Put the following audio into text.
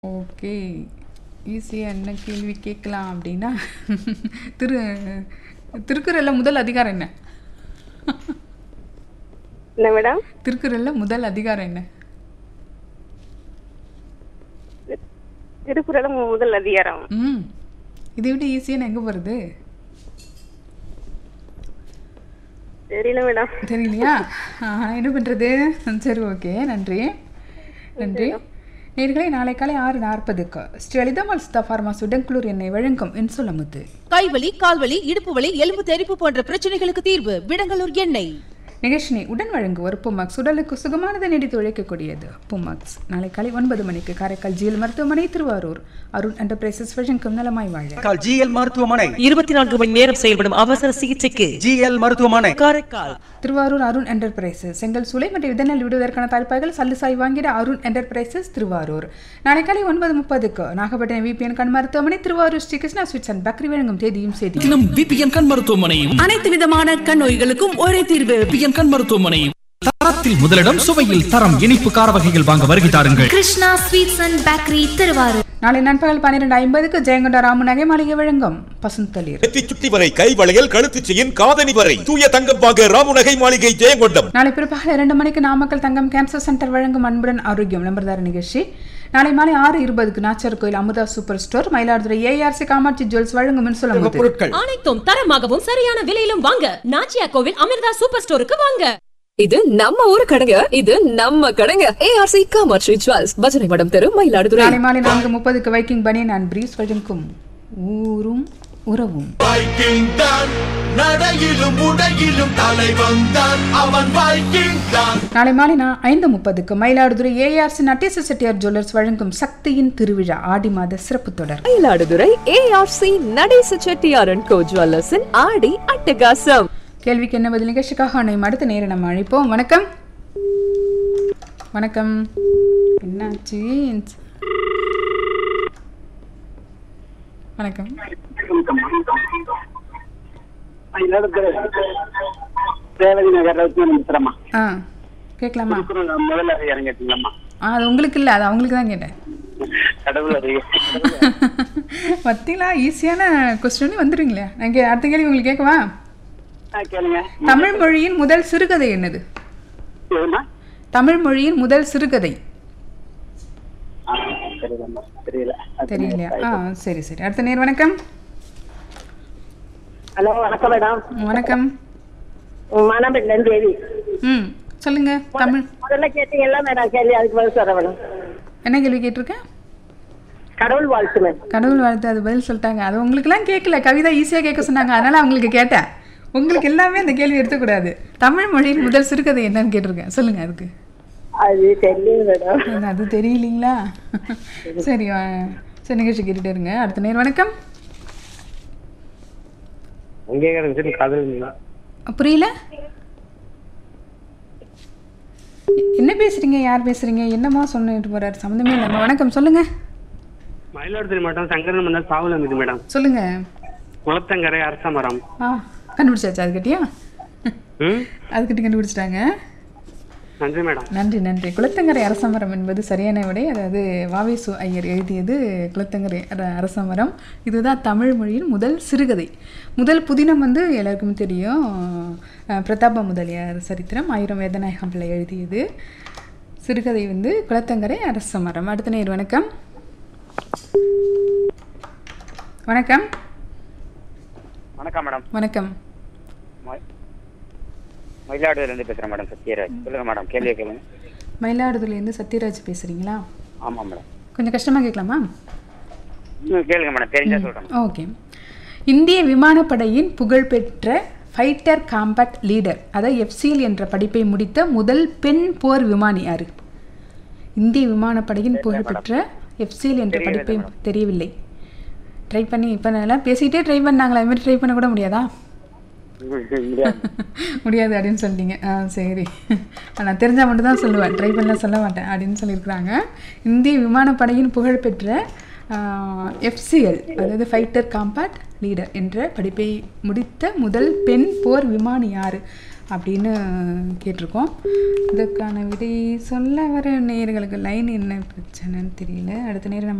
okay ஈஸியாக என்ன கேள்வி கேட்கலாம் அப்படின்னா திரு திருக்குறளில் முதல் அதிகாரம் என்ன என்ன மேடம் திருக்குறளில் முதல் அதிகாரம் என்ன திருக்குறளும் முதல் அதிகாரம் ம் இதை விட ஈஸியாக எங்கே போகிறது தெரியல மேடம் தெரியலையா ஆ, என்ன பண்ணுறது சரி ஓகே நன்றி நன்றி நேர்களை நாளை காலை ஆறு நாற்பதுக்கு ஸ்ரீ லலிதாமல் சித்தா ஃபார்மாஸ் உடன்குளூர் எண்ணெய் வழங்கும் இன்சுலமுத்து கைவலி கால்வலி இடுப்பு வலி எலும்பு தெறிப்பு போன்ற பிரச்சனைகளுக்கு தீர்வு விடங்கலூர் எண்ணெய் நிகழ்ச்சினை உடன் வழங்குவோர் புமாக்ஸ் உடலுக்கு சுகமானதை நீடித்து உழைக்கக்கூடியது புமாக்ஸ் நாளை காலை ஒன்பது மணிக்கு காரைக்கால் ஜிஎல் மருத்துவமனை திருவாரூர் அருண் என்டர்பிரைசஸ் வழங்கும் நலமாய் வாழ காரைக்கால் ஜிஎல் மருத்துவமனை இருபத்தி நான்கு மணி நேரம் செயல்படும் அவசர சிகிச்சைக்கு ஜிஎல் மருத்துவமனை காரைக்கால் திருவாரூர் அருண் என்டர்பிரைசஸ் செங்கல் சூளை மற்றும் விதநெல் விடுவதற்கான தாய்ப்பாய்கள் சல்லுசாய் வாங்கிட அருண் என்டர்பிரைசஸ் திருவாரூர் நாளை காலை ஒன்பது முப்பதுக்கு நாகப்பட்டினம் விபிஎன் கண் மருத்துவமனை Thiruvarur Sri Krishna sweets and bakery வழங்கும் தேதியும் செய்தியும் தினம் விபிஎன் கண் மருத்துவமனை அனைத்து விதமான கண் நோய்களுக்கும் ஒரே தீர்வு விபிஎன் கண் மருத்துவமனை தரத்தில் முதலிடம் சுவையில் தரம் இனிப்பு கார வகைகள் வாங்க வருகை தாருங்கள் Krishna sweets and bakery Thiruvarur நாளை நண்பகல் பன்னிரெண்டு ஐம்பதுக்கு ஜெயங்கொண்ட ராமு நகை மாளிகை வழங்கும் பசுந்தளிர் நெத்தி சுட்டி வரை கை வளையல் கழுத்து செயின் காதணி வரை தூய தங்கம் வாங்க ராமுநகை மாளிகை ஜெயங்கொண்டம் நாளை பிற்பகல் இரண்டு மணிக்கு நாமக்கல் தங்கம் கேன்சர் சென்டர் வழங்கும் அன்புடன் ஆரோக்கியம் விளம்பரதார நிகழ்ச்சி நாளை மாலை ஆறு இருபதுக்கு Nachiar Koil Amudha super store Mayiladuthurai ARC Kamatchi jewels வழங்கும் மின்சுலம் பொருட்கள் அனைத்தும் தரமாகவும் சரியான விலையிலும் வாங்க நாச்சியா கோவில் அமிர்தா சூப்பர் ஸ்டோருக்கு வாங்க இது நம்ம ஊரு கடைங்க இது நம்ம கடைங்க ஏஆர்சி காமாட்சி ஜுவல்ஸ் பஜனை மடம் தெரு மயிலாடுதுறை நாளை மாலை நான்கு முப்பதுக்கு வைக்கிங் பனியன் அண்ட் பிரீஸ் வழங்கும் ஊரும் உறவும் வைக்கிங் தான் நடையிலும் உடையிலும் தலைவன் தான் அவன் வைக்கிங் தான் நாளை மாலை நான் ஐந்து முப்பதுக்கு மயிலாடுதுறை ஏஆர்சி நட்டேச செட்டியார் ஜுவல்லர்ஸ் வழங்கும் சக்தியின் திருவிழா ஆடி மாத சிறப்பு தொடர் மயிலாடுதுறை ஏஆர்சி நடேச செட்டியாரன் கோ ஜுவல்லர்ஸின் ஆடி அட்டகாசம் கேள்விக்கு என்ன பதில் நிகழ்ச்சிக்காக அனைவரும் அடுத்த நேரம் நம்ம அழைப்போம் வணக்கம் வணக்கம் என்னாச்சு வணக்கம் தேவதி நகர் ரத்னமித்திரமா ஆ கேட்கலாமா முதல்ல அதிகாரம் கேட்டீங்களா ஆ அது உங்களுக்கு இல்லை அது அவங்களுக்கு தான் கேட்டேன் கடவுள் அதிகாரம் பத்திலா ஈஸியான கொஸ்டின் வந்துடுங்களே நான் கே அடுத்த கேள்வி உங்களுக்கு கேட்கவா கேளுங்க தமிழ் மொழியின் முதல் சிறுகதை என்னது எதுமா தமிழ் மொழியின் முதல் சிறுகதை தெரியலம்மா தெரியல தெரியலையா ஆ சரி சரி அடுத்த நேர் வணக்கம் ஹலோ வணக்கம் மேடம் வணக்கம் மணப்பெண்லேருந்து தேவி ம் சொல்லுங்க தமிழ் முதல்ல கேட்டீங்கல்ல மேடம் கேள்வி அதுக்கு பதில் சொல்ல மேடம் என்ன கேள்வி கேட்டிருக்கேன் கடவுள் வாழ்த்து மேம் கடவுள் வாழ்த்து அது பதில் சொல்லிட்டாங்க அது உங்களுக்குலாம் கேட்கல கவிதா ஈஸியாக கேட்க சொன்னாங்க அதனால அவங்களுக்கு கேட்டேன் உங்களுக்கு எல்லாமே அந்த கேள்வி எடுத்துக்கூடாது தமிழ் மொழியின் முதல் சிறுகதை என்னன்னு கேட்டிருக்கேன் சொல்லுங்க அதுக்கு அது தெரியல மேடம் என்ன, அது தெரியலீங்களா சரி ஆ, சரி நிகழ்ச்சி கேட்டுட்டே இருங்க அடுத்த நேர் வணக்கம் அங்கீகாரம் கடவுள் புரியல என்ன பேசுறீங்க யார் பேசுறீங்க என்னமா சொன்னிட்டு போறாரு சம்மந்தமே இல்லாம வணக்கம் சொல்லுங்க மயிலாடுதுறை மாவட்டம் சங்கரன் மன்னர் சாவல் அமைதி மேடம் சொல்லுங்க குளத்தங்கரை அரச மரம் ஆ கண்டுபிடிச்சாச்சு அதுக்கிட்டியா ம் அதுக்கிட்ட கண்டுபிடிச்சிட்டாங்க நன்றி மேடம் நன்றி நன்றி குளத்தங்கரை அரசமரம் என்பது சரியான விடை அதாவது வாவேசு ஐயர் எழுதியது குளத்தங்கரை அர- அரசமரம் இதுதான் தமிழ் மொழியின் முதல் சிறுகதை முதல் புதினம் வந்து எல்லாருக்குமே தெரியும் அஹ், பிரதாப முதலியார் சரித்திரம் ஆயிரம் வேதநாயகம் பிள்ளை எழுதியது சிறுகதை வந்து குளத்தங்கரை அரசமரம் அடுத்த நேர் வணக்கம் வணக்கம் வணக்கம் மேடம் வணக்கம் மயிலாடுதுறையிலேருந்து பேசுகிறேன் மேடம் சத்யராஜ் சொல்லுங்க மேடம் கேள்வியை கேளுங்க மயிலாடுதுறையிலேருந்து சத்யராஜ் பேசுகிறீங்களா ஆமாம் மேடம் கொஞ்சம் கஷ்டமாக கேட்கலாமா ம் கேளுங்க மேடம் தெரிஞ்சா சொல்கிறேன் ஓகே இந்திய விமானப்படையின் புகழ்பெற்ற ஃபைட்டர் காம்பேட் லீடர் அதாவது எஃப்சிஎல் என்ற படிப்பை முடித்த முதல் பெண் போர் விமானி யாரு இந்திய விமானப்படையின் புகழ்பெற்ற எஃப்சிஎல் என்ற படிப்பை தெரியவில்லை ட்ரை பண்ணி இப்போ நல்லா பேசிக்கிட்டே ட்ரை பண்ணாங்களா அது மாதிரி ட்ரை பண்ண கூட முடியாதா முடியாது அப்படின்னு சொல்லிட்டீங்க ஆ சரி நான் தெரிஞ்சால் மட்டும் தான் சொல்லுவேன் ட்ரை பண்ணலாம் சொல்ல மாட்டேன் அப்படின்னு சொல்லியிருக்கிறாங்க இந்திய விமானப்படையின் புகழ்பெற்ற எஃப்சிஎல் அதாவது ஃபைட்டர் காம்பேட் லீடர் என்ற படிப்பை முடித்த முதல் பெண் போர் விமானி யார் அப்படின்னு கேட்டிருக்கோம் இதுக்கான விடை சொல்ல வர நேயர்களுக்கு லைன் என்ன பிரச்சனைன்னு தெரியல அடுத்த நேரம் நம்ம